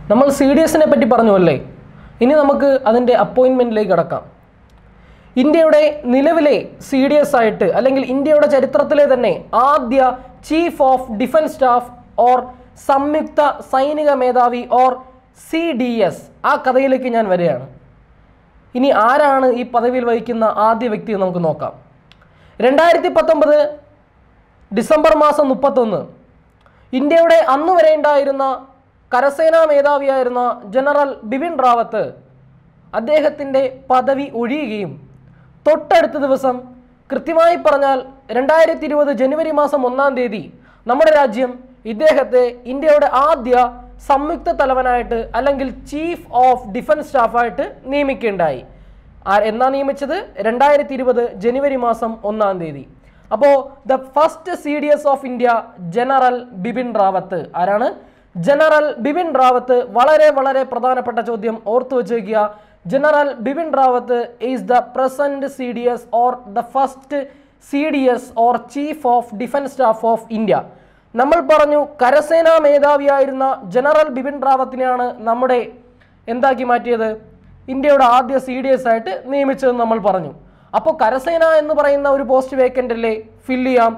നമ്മൾ C D എസിനെ പറ്റി പറഞ്ഞു അല്ലേ ഇനി നമുക്ക് അതിൻ്റെ അപ്പോയിൻമെൻറ്റിലേക്ക് കടക്കാം ഇന്ത്യയുടെ നിലവിലെ സി ഡി എസ് ആയിട്ട് അല്ലെങ്കിൽ ഇന്ത്യയുടെ ചരിത്രത്തിലെ തന്നെ ആദ്യ chief of defence staff or സംയുക്ത സൈനിക മേധാവി ഓർ സി ഡി എസ് ആ കഥയിലേക്ക് ഞാൻ വരികയാണ് ഇനി ആരാണ് ഈ പദവിയിൽ വഹിക്കുന്ന ആദ്യ വ്യക്തി എന്ന് നമുക്ക് നോക്കാം രണ്ടായിരത്തി പത്തൊമ്പത് ഡിസംബർ മാസം മുപ്പത്തൊന്ന് ഇന്ത്യയുടെ അന്ന് വരെ ഉണ്ടായിരുന്ന കരസേനാ മേധാവിയായിരുന്ന ജനറൽ ബിപിൻ റാവത്ത് അദ്ദേഹത്തിൻ്റെ പദവി ഒഴിയുകയും തൊട്ടടുത്ത ദിവസം കൃത്യമായി പറഞ്ഞാൽ രണ്ടായിരത്തി ഇരുപത് ജനുവരി മാസം ഒന്നാം തീയതി നമ്മുടെ രാജ്യം ഇദ്ദേഹത്തെ ഇന്ത്യയുടെ ആദ്യ സംയുക്ത തലവനായിട്ട് അല്ലെങ്കിൽ ചീഫ് ഓഫ് ഡിഫൻസ് സ്റ്റാഫായിട്ട് നിയമിക്കുകയുണ്ടായി ആ- എന്നാ നിയമിച്ചത് രണ്ടായിരത്തി ഇരുപത് ജനുവരി മാസം ഒന്നാം തീയതി അപ്പോൾ the first C D S of India general Bipin Rawat ആരാണ് ജനറൽ ബിപിൻ റാവത്ത് വളരെ വളരെ പ്രധാനപ്പെട്ട ചോദ്യം ഓർത്തു വെച്ചേക്കുക general Bipin Rawat is the present C D S or the first C D S or chief of defence staff of India നമ്മൾ പറഞ്ഞു കരസേനാ മേധാവിയായിരുന്ന ജനറൽ ബിപിൻ റാവത്തിനെയാണ് നമ്മുടെ എന്താക്കി മാറ്റിയത് ഇന്ത്യയുടെ ആദ്യ സി ഡി എസ് ആയിട്ട് നിയമിച്ചതെന്ന് നമ്മൾ പറഞ്ഞു അപ്പോൾ കരസേന എന്ന് പറയുന്ന ഒരു പോസ്റ്റ് വേക്കൻ്റ് അല്ലേ ഫില്ല് ചെയ്യാം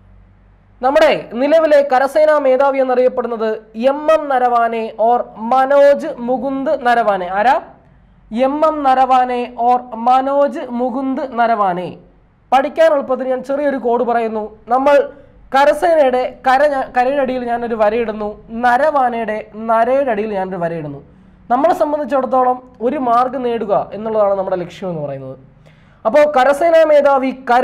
നമ്മുടെ നിലവിലെ കരസേനാ മേധാവി എന്നറിയപ്പെടുന്നത് M M Naravane or Manoj Mukund Naravane ആരാ M M Naravane or Manoj Mukund Naravane പഠിക്കാൻ എളുപ്പത്തിന് ഞാൻ ചെറിയൊരു കോഡ് പറയുന്നു നമ്മൾ കരസേനയുടെ കര ഞാൻ- കരയുടെ അടിയിൽ ഞാനൊരു വരയിടുന്നു നരവാനയുടെ നരയുടെ അടിയിൽ ഞാനൊരു വരയിടുന്നു നമ്മളെ സംബന്ധിച്ചിടത്തോളം ഒരു മാർക്ക് നേടുക എന്നുള്ളതാണ് നമ്മുടെ ലക്ഷ്യം എന്ന് പറയുന്നത് അപ്പോൾ കരസേനാ മേധാവി കര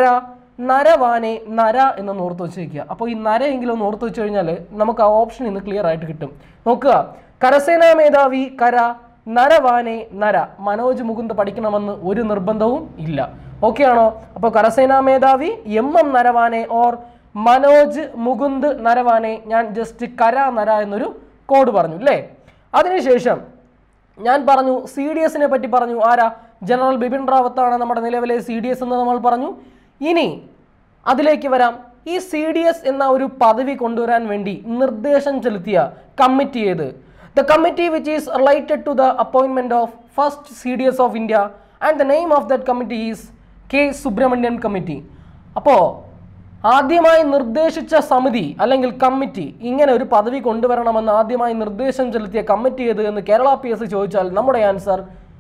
നരവാനെ നര എന്ന് ഓർത്ത് വെച്ചിരിക്കുക അപ്പോൾ ഈ നര എങ്കിലും ഒന്ന് ഓർത്ത് വെച്ച് കഴിഞ്ഞാൽ നമുക്ക് ആ ഓപ്ഷൻ ഇന്ന് ക്ലിയർ ആയിട്ട് കിട്ടും നോക്കുക കരസേനാ മേധാവി കര നരവാനെ നര മനോജ് മുകുന്ദ് പഠിക്കണമെന്ന് ഒരു നിർബന്ധവും ഇല്ല ഓക്കെ ആണോ അപ്പോൾ കരസേനാ മേധാവി M M Naravane or Manoj Mukund Naravane ഞാൻ ജസ്റ്റ് കര നര എന്നൊരു കോഡ് പറഞ്ഞു അല്ലേ അതിനുശേഷം ഞാൻ പറഞ്ഞു സി ഡി എസിനെ പറ്റി പറഞ്ഞു ആരാ ജനറൽ ബിപിൻ റാവത്താണ് നമ്മുടെ നിലവിലെ സി ഡി എസ് എന്ന് നമ്മൾ പറഞ്ഞു ഇനി അതിലേക്ക് വരാം ഈ സി ഡി എസ് എന്ന ഒരു പദവി കൊണ്ടുവരാൻ വേണ്ടി നിർദ്ദേശം ചെലുത്തിയ കമ്മിറ്റി ഏത് the committee which is related to the അപ്പോയിൻമെന്റ് of first C D S of India and the name of that committee is K Subrahmanyan committee അപ്പോൾ ആദ്യമായി നിർദ്ദേശിച്ച സമിതി അല്ലെങ്കിൽ കമ്മിറ്റി ഇങ്ങനെ ഒരു പദവി കൊണ്ടുവരണമെന്ന് ആദ്യമായി നിർദ്ദേശം ചെലുത്തിയ കമ്മിറ്റി ഏത് എന്ന് കേരള പി എസ് ചോദിച്ചാൽ നമ്മുടെ ആൻസർ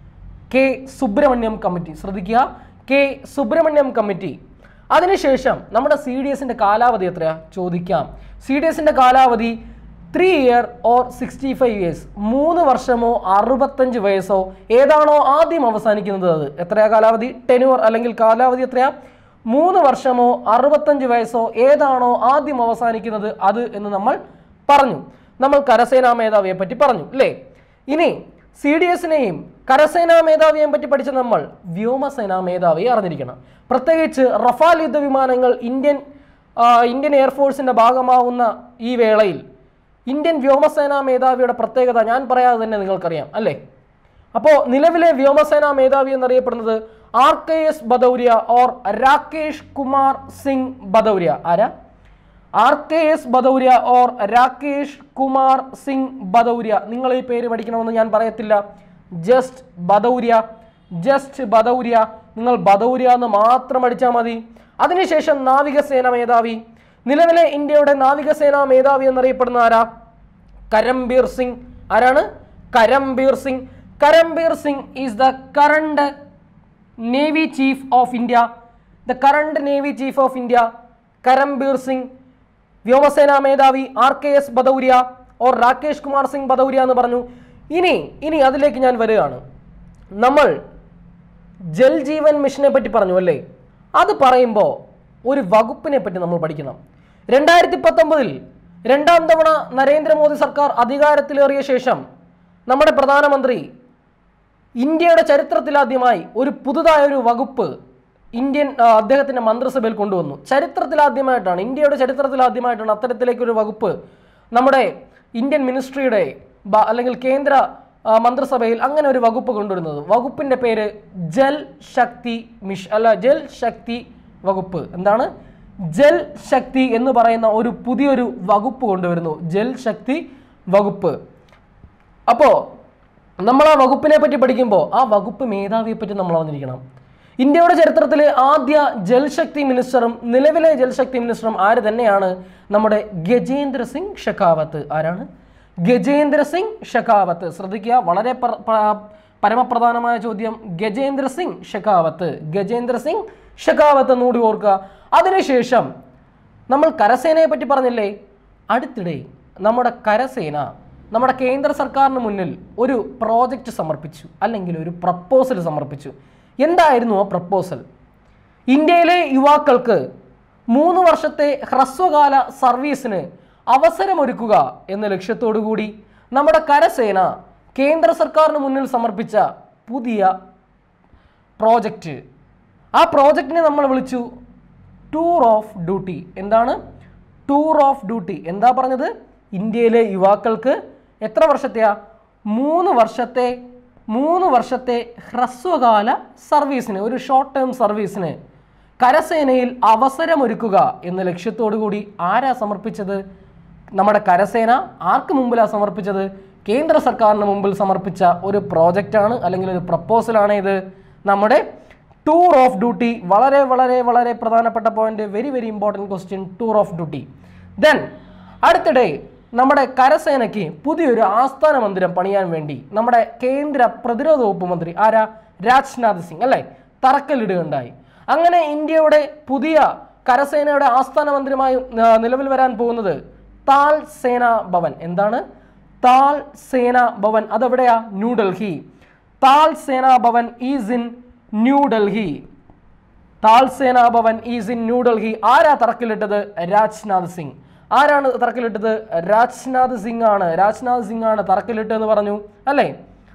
കെ സുബ്രഹ്മണ്യം കമ്മിറ്റി ശ്രദ്ധിക്കുക കെ സുബ്രഹ്മണ്യം കമ്മിറ്റി അതിനുശേഷം നമ്മുടെ സി ഡി എസിന്റെ കാലാവധി എത്രയാ ചോദിക്കാം സി ഡി എസിന്റെ കാലാവധി three year or sixty five years മൂന്ന് വർഷമോ അറുപത്തഞ്ച് വയസ്സോ ഏതാണോ ആദ്യം അവസാനിക്കുന്നത് അത് എത്രയാ കാലാവധി ടെനുവർ അല്ലെങ്കിൽ കാലാവധി എത്രയാ മൂന്ന് വർഷമോ അറുപത്തഞ്ച് വയസ്സോ ഏതാണോ ആദ്യം അവസാനിക്കുന്നത് അത് എന്ന് നമ്മൾ പറഞ്ഞു നമ്മൾ കരസേനാ മേധാവിയെ പറ്റി പറഞ്ഞു അല്ലേ ഇനി സി ഡി എസിനെയും കരസേനാ മേധാവിയെയും പറ്റി പഠിച്ച നമ്മൾ വ്യോമസേനാ മേധാവിയെ അറിഞ്ഞിരിക്കണം പ്രത്യേകിച്ച് റഫാൽ യുദ്ധവിമാനങ്ങൾ ഇന്ത്യൻ ആ, ഇന്ത്യൻ എയർഫോഴ്സിന്റെ ഭാഗമാവുന്ന ഈ വേളയിൽ ഇന്ത്യൻ വ്യോമസേനാ മേധാവിയുടെ പ്രത്യേകത ഞാൻ പറയാതെ തന്നെ നിങ്ങൾക്കറിയാം അല്ലേ അപ്പോൾ നിലവിലെ വ്യോമസേനാ മേധാവി എന്നറിയപ്പെടുന്നത് R K S Bhadauria or Rakesh Kumar Singh Bhadauria ആരാ R K S Bhadauria or Rakesh Kumar Singh Bhadauria നിങ്ങൾ ഈ പേര് പഠിക്കണമെന്ന് ഞാൻ പറയത്തില്ല ജസ്റ്റ് ബദൗരിയ ജസ്റ്റ് ബദൗരിയ നിങ്ങൾ ബദൗരിയ എന്ന് മാത്രം പഠിച്ചാൽ മതി അതിനുശേഷം നാവികസേന മേധാവി നിലവിലെ ഇന്ത്യയുടെ നാവികസേനാ മേധാവി എന്നറിയപ്പെടുന്ന ആരാ കരംബീർ സിംഗ് ആരാണ് Karambir Singh Karambir Singh is the current navy chief of India the current navy chief of India Karambir Singh വ്യോമസേനാ മേധാവി R K S Bhadauria or Rakesh Kumar Singh Bhadauria എന്ന് പറഞ്ഞു ഇനി ഇനി അതിലേക്ക് ഞാൻ വരികയാണ് നമ്മൾ ജൽ ജീവൻ മിഷനെ പറ്റി പറഞ്ഞു അല്ലേ അത് പറയുമ്പോൾ ഒരു വകുപ്പിനെ പറ്റി നമ്മൾ പഠിക്കണം രണ്ടായിരത്തി പത്തൊമ്പതിൽ രണ്ടാം തവണ നരേന്ദ്രമോദി സർക്കാർ അധികാരത്തിലേറിയ ശേഷം നമ്മുടെ പ്രധാനമന്ത്രി ഇന്ത്യയുടെ ചരിത്രത്തിലാദ്യമായി ഒരു പുതുതായ ഒരു വകുപ്പ് ഇന്ത്യൻ ആ, അദ്ദേഹത്തിന്റെ മന്ത്രിസഭയിൽ കൊണ്ടുവന്നു ചരിത്രത്തിലാദ്യമായിട്ടാണ് ഇന്ത്യയുടെ ചരിത്രത്തിലാദ്യമായിട്ടാണ് അത്തരത്തിലേക്കൊരു വകുപ്പ് നമ്മുടെ ഇന്ത്യൻ മിനിസ്ട്രിയുടെ ബ- അല്ലെങ്കിൽ കേന്ദ്ര ആ, മന്ത്രിസഭയിൽ അങ്ങനെ ഒരു വകുപ്പ് കൊണ്ടുവരുന്നത് വകുപ്പിന്റെ പേര് ജൽ ശക്തി മിഷ് അല്ല ജൽ ശക്തി വകുപ്പ് എന്താണ് ജൽ ശക്തി എന്ന് പറയുന്ന ഒരു പുതിയൊരു വകുപ്പ് കൊണ്ടുവരുന്നു ജൽ ശക്തി വകുപ്പ് അപ്പോൾ നമ്മൾ ആ വകുപ്പിനെ പറ്റി പഠിക്കുമ്പോൾ ആ വകുപ്പ് മേധാവിയെ പറ്റി നമ്മൾ അറിഞ്ഞിരിക്കണം ഇന്ത്യയുടെ ചരിത്രത്തിൽ ആദ്യ ജൽശക്തി മിനിസ്റ്ററും നിലവിലെ ജൽശക്തി മിനിസ്റ്ററും ആര് തന്നെയാണ് നമ്മുടെ ഗജേന്ദ്ര സിംഗ് ഷെഖാവത്ത് ആരാണ് ഗജേന്ദ്ര സിംഗ് ഷെഖാവത്ത് ശ്രദ്ധിക്കുക വളരെ പ്ര- പ്ര- പരമപ്രധാനമായ ചോദ്യം ഗജേന്ദ്ര സിംഗ് ഷെഖാവത്ത് ഗജേന്ദ്ര സിംഗ് ഷെഖാവത്ത് എന്നൂടി ഓർക്കുക അതിനുശേഷം നമ്മൾ കരസേനയെ പറ്റി പറഞ്ഞില്ലേ അടുത്തിടെ നമ്മുടെ കരസേന നമ്മുടെ കേന്ദ്ര സർക്കാരിന് മുന്നിൽ ഒരു പ്രോജക്റ്റ് സമർപ്പിച്ചു അല്ലെങ്കിൽ ഒരു പ്രപ്പോസൽ സമർപ്പിച്ചു എന്തായിരുന്നു ആ പ്രപ്പോസൽ ഇന്ത്യയിലെ യുവാക്കൾക്ക് മൂന്ന് വർഷത്തെ ഹ്രസ്വകാല സർവീസിന് അവസരമൊരുക്കുക എന്ന ലക്ഷ്യത്തോടു കൂടി നമ്മുടെ കരസേന കേന്ദ്ര സർക്കാരിന് മുന്നിൽ സമർപ്പിച്ച പുതിയ പ്രോജക്റ്റ് ആ പ്രോജക്റ്റിനെ നമ്മൾ വിളിച്ചു ടൂർ ഓഫ് ഡ്യൂട്ടി എന്താണ് ടൂർ ഓഫ് ഡ്യൂട്ടി എന്താ പറഞ്ഞത് ഇന്ത്യയിലെ യുവാക്കൾക്ക് എത്ര വർഷത്തെയാ മൂന്ന് വർഷത്തെ മൂന്ന് വർഷത്തെ ഹ്രസ്വകാല സർവീസിന് ഒരു ഷോർട്ട് ടേം സർവീസിന് കരസേനയിൽ അവസരമൊരുക്കുക എന്ന ലക്ഷ്യത്തോടു കൂടി ആരാ സമർപ്പിച്ചത് നമ്മുടെ കരസേന ആർക്ക് മുമ്പിലാണ് സമർപ്പിച്ചത് കേന്ദ്ര സർക്കാരിന് മുമ്പിൽ സമർപ്പിച്ച ഒരു പ്രോജക്റ്റാണ് അല്ലെങ്കിൽ ഒരു പ്രപ്പോസലാണ് ഇത് നമ്മുടെ ടൂർ ഓഫ് ഡ്യൂട്ടി വളരെ വളരെ വളരെ പ്രധാനപ്പെട്ട point very very important question tour of duty then അടുത്തിടെ നമ്മുടെ കരസേനയ്ക്ക് പുതിയൊരു ആസ്ഥാന മന്ദിരം പണിയാൻ വേണ്ടി നമ്മുടെ കേന്ദ്ര പ്രതിരോധ വകുപ്പ് മന്ത്രി ആരാ രാജ്നാഥ് സിംഗ് അല്ലേ തറക്കല്ലിടുകയുണ്ടായി അങ്ങനെ ഇന്ത്യയുടെ പുതിയ കരസേനയുടെ ആസ്ഥാന മന്ദിരമായി ആ, നിലവിൽ വരാൻ പോകുന്നത് താൽ സേന ഭവൻ എന്താണ് താൽ സേന ഭവൻ അതെവിടെയാ ന്യൂഡൽഹി താൽ സേന ഭവൻ ഈസ് ഇൻ ന്യൂഡൽഹി താൽ സേന ഭവൻ ഈസ് ഇൻ ന്യൂഡൽഹി ആരാ തറക്കിലിട്ടത് രാജ്നാഥ് സിംഗ് ആരാണ് തറക്കിലിട്ടത് രാജ്നാഥ് സിംഗ് ആണ് രാജ്നാഥ് സിംഗ് ആണ് തറക്കിലിട്ടെന്ന് പറഞ്ഞു അല്ലേ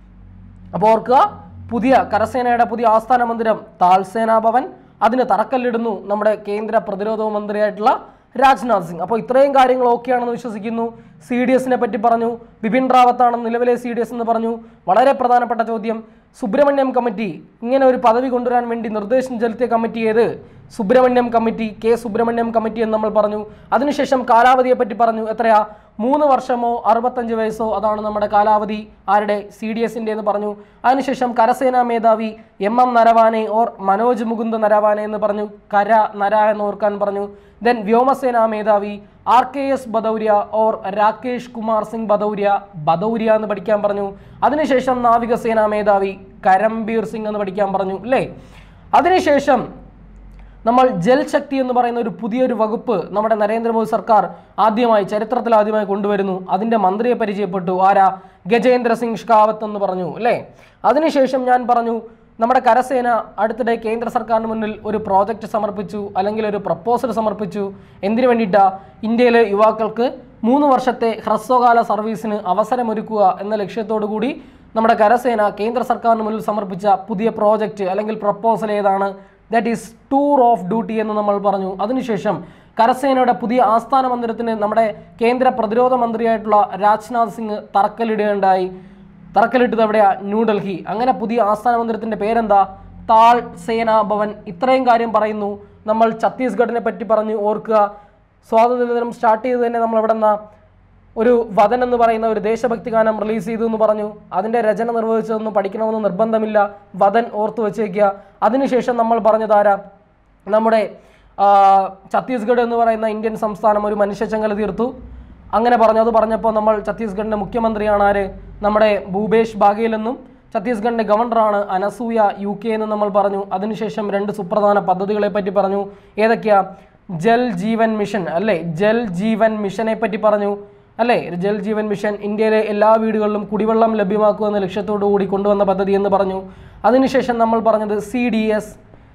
അപ്പോൾ ഓർക്കുക പുതിയ കരസേനയുടെ പുതിയ ആസ്ഥാന മന്ദിരം താൽസേനാ ഭവൻ അതിന് തറക്കല്ലിടുന്നു നമ്മുടെ കേന്ദ്ര പ്രതിരോധ മന്ത്രിയായിട്ടുള്ള രാജ്നാഥ് സിംഗ് അപ്പോൾ ഇത്രയും കാര്യങ്ങൾ ഓക്കെയാണെന്ന് വിശ്വസിക്കുന്നു സി ഡി എസിനെ പറ്റി പറഞ്ഞു ബിപിൻ റാവത്താണ് നിലവിലെ സി ഡി എസ് എന്ന് പറഞ്ഞു വളരെ പ്രധാനപ്പെട്ട ചോദ്യം സുബ്രഹ്മണ്യം കമ്മിറ്റി ഇങ്ങനെ ഒരു പദവി കൊണ്ടുവരാൻ വേണ്ടി നിർദ്ദേശം ചെലുത്തിയ കമ്മിറ്റി ഏത് Subrahmanyam committee K Subrahmanyam committee എന്ന് നമ്മൾ പറഞ്ഞു അതിനുശേഷം കാലാവധിയെ പറ്റി പറഞ്ഞു എത്രയാ മൂന്ന് വർഷമോ അറുപത്തഞ്ച് വയസ്സോ അതാണ് നമ്മുടെ കാലാവധി ആരുടെ സി ഡി എസിൻ്റെ എന്ന് പറഞ്ഞു അതിനുശേഷം കരസേനാ മേധാവി M M Naravane or Manoj Mukund Naravane എന്ന് പറഞ്ഞു കര നര എന്ന് ഓർക്കാൻ പറഞ്ഞു ദെൻ വ്യോമസേനാ മേധാവി ആർ കെ എസ് ബദൗര്യ ഓർ രാകേഷ് കുമാർ സിംഗ് ബദൗര്യ ബദൗര്യ എന്ന് പഠിക്കാൻ പറഞ്ഞു അതിനുശേഷം നാവികസേനാ മേധാവി കരംബീർ സിംഗ് എന്ന് പഠിക്കാൻ പറഞ്ഞു അല്ലേ അതിനുശേഷം നമ്മൾ ജൽശക്തി എന്ന് പറയുന്ന ഒരു പുതിയൊരു വകുപ്പ് നമ്മുടെ നരേന്ദ്രമോദി സർക്കാർ ആദ്യമായി ചരിത്രത്തിൽ ആദ്യമായി കൊണ്ടുവരുന്നു അതിൻ്റെ മന്ത്രിയെ പരിചയപ്പെട്ടു ആരാ ഗജേന്ദ്ര സിംഗ് ഷെഖാവത്ത് എന്ന് പറഞ്ഞു അല്ലേ അതിനുശേഷം ഞാൻ പറഞ്ഞു നമ്മുടെ കരസേന അടുത്തിടെ കേന്ദ്ര സർക്കാരിന് മുന്നിൽ ഒരു പ്രോജക്റ്റ് സമർപ്പിച്ചു അല്ലെങ്കിൽ ഒരു പ്രപ്പോസൽ സമർപ്പിച്ചു എന്തിനു വേണ്ടിയിട്ടാ ഇന്ത്യയിലെ യുവാക്കൾക്ക് മൂന്ന് വർഷത്തെ ഹ്രസ്വകാല സർവീസിന് അവസരമൊരുക്കുക എന്ന ലക്ഷ്യത്തോടു കൂടി നമ്മുടെ കരസേന കേന്ദ്ര സർക്കാരിന് മുന്നിൽ സമർപ്പിച്ച പുതിയ പ്രോജക്റ്റ് അല്ലെങ്കിൽ പ്രപ്പോസൽ ഏതാണ് that is tour of duty എന്ന് നമ്മൾ പറഞ്ഞു അതിനുശേഷം കരസേനയുടെ പുതിയ ആസ്ഥാന മന്ദിരത്തിന് നമ്മുടെ കേന്ദ്ര പ്രതിരോധ മന്ത്രിയായിട്ടുള്ള രാജ്നാഥ് സിംഗ് തറക്കല്ലിടുകയുണ്ടായി തറക്കല്ലിട്ടത് എവിടെയാ ന്യൂഡൽഹി അങ്ങനെ പുതിയ ആസ്ഥാന മന്ദിരത്തിന്റെ പേരെന്താ താൾ സേനാ ഭവൻ ഇത്രയും കാര്യം പറയുന്നു നമ്മൾ ഛത്തീസ്ഗഡിനെ പറ്റി പറഞ്ഞു ഓർക്കുക സ്വാതന്ത്ര്യദിനം സ്റ്റാർട്ട് ചെയ്ത് തന്നെ നമ്മൾ എവിടെ നിന്നാ ഒരു വദൻ എന്ന് പറയുന്ന ഒരു ദേശഭക്തി ഗാനം റിലീസ് ചെയ്തു എന്ന് പറഞ്ഞു അതിൻ്റെ രചന നിർവഹിച്ചതൊന്നും പഠിക്കണമെന്ന് നിർബന്ധമില്ല വദൻ ഓർത്തു വെച്ചേക്കുക അതിനുശേഷം നമ്മൾ പറഞ്ഞതാരാ നമ്മുടെ ആ, ഛത്തീസ്ഗഡ് എന്ന് പറയുന്ന ഇന്ത്യൻ സംസ്ഥാനം ഒരു മനുഷ്യച്ചങ്ങല തീർത്തു അങ്ങനെ പറഞ്ഞു അത് പറഞ്ഞപ്പോൾ നമ്മൾ ഛത്തീസ്ഗഡിൻ്റെ മുഖ്യമന്ത്രിയാണ് ആര് നമ്മുടെ ഭൂപേഷ് ബാഗേൽ എന്നും ഛത്തീസ്ഗഡിൻ്റെ ഗവർണറാണ് അനസൂയ യു കെ എന്ന് നമ്മൾ പറഞ്ഞു അതിനുശേഷം രണ്ട് സുപ്രധാന പദ്ധതികളെ പറ്റി പറഞ്ഞു ഏതൊക്കെയാ ജൽ ജീവൻ മിഷൻ അല്ലേ ജൽ ജീവൻ മിഷനെ പറ്റി പറഞ്ഞു അല്ലേ ജൽ ജീവൻ മിഷൻ ഇന്ത്യയിലെ എല്ലാ വീടുകളിലും കുടിവെള്ളം ലഭ്യമാക്കുക എന്ന ലക്ഷ്യത്തോടു കൂടി കൊണ്ടുവന്ന പദ്ധതി എന്ന് പറഞ്ഞു അതിനുശേഷം നമ്മൾ പറഞ്ഞത് സി ഡി എസ്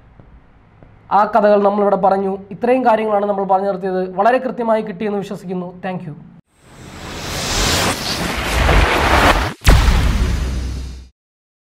ആ കഥകൾ നമ്മളിവിടെ പറഞ്ഞു ഇത്രയും കാര്യങ്ങളാണ് നമ്മൾ പറഞ്ഞു നിർത്തിയത് വളരെ കൃത്യമായി കിട്ടിയെന്ന് വിശ്വസിക്കുന്നു താങ്ക്